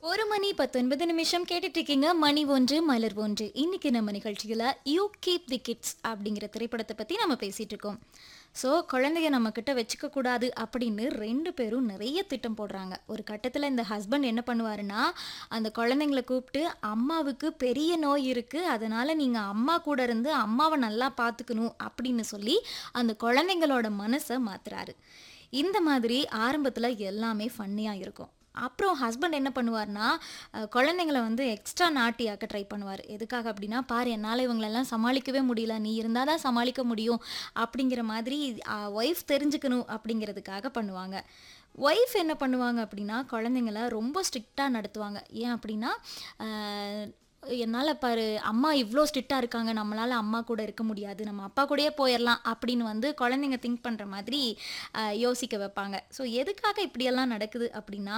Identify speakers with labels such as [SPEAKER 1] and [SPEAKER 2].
[SPEAKER 1] ஒரு மணி பத்தொன்பது நிமிஷம் கேட்டுட்டு இருக்கீங்க மணி ஒன்று மலர் ஒன்று இன்னைக்கு நம்ம நிகழ்ச்சியில் யூ கீப் தி கிட்ஸ் அப்படிங்கிற திரைப்படத்தை பற்றி நம்ம பேசிட்டு இருக்கோம் ஸோ குழந்தைய நம்ம கிட்ட வச்சுக்க கூடாது அப்படின்னு ரெண்டு பேரும் நிறைய திட்டம் போடுறாங்க ஒரு கட்டத்தில் இந்த ஹஸ்பண்ட் என்ன பண்ணுவாருன்னா அந்த குழந்தைங்களை கூப்பிட்டு அம்மாவுக்கு பெரிய நோய் இருக்குது அதனால நீங்கள் அம்மா கூட இருந்து அம்மாவை நல்லா பார்த்துக்கணும் அப்படின்னு சொல்லி அந்த குழந்தைங்களோட மனசை மாத்துறாரு இந்த மாதிரி ஆரம்பத்தில் எல்லாமே ஃபன்னியாக இருக்கும் அப்புறம் ஹஸ்பண்ட் என்ன பண்ணுவார்னா அஹ், குழந்தைங்கள வந்து எக்ஸ்ட்ரா நாட்டியாக்க ட்ரை பண்ணுவார் எதுக்காக அப்படின்னா பாரு என்னால் இவங்களெல்லாம் சமாளிக்கவே முடியல நீ இருந்தால் தான் சமாளிக்க முடியும் அப்படிங்கிற மாதிரி ஒய்ஃப் தெரிஞ்சுக்கணும் அப்படிங்கிறதுக்காக பண்ணுவாங்க ஒய்ஃப் என்ன பண்ணுவாங்க அப்படின்னா குழந்தைங்கள ரொம்ப ஸ்ட்ரிக்டாக நடத்துவாங்க ஏன் அப்படின்னா அஹ், என்னால் பாரு அம்மா இவ்வளோ ஸ்ட்ரிக்டாக இருக்காங்க நம்மளால் அம்மா கூட இருக்க முடியாது நம்ம அப்பா கூடயே போயிடலாம் அப்படின்னு வந்து குழந்தைங்க திங்க் பண்ணுற மாதிரி அஹ், யோசிக்க வைப்பாங்க ஸோ எதுக்காக இப்படியெல்லாம் நடக்குது அப்படின்னா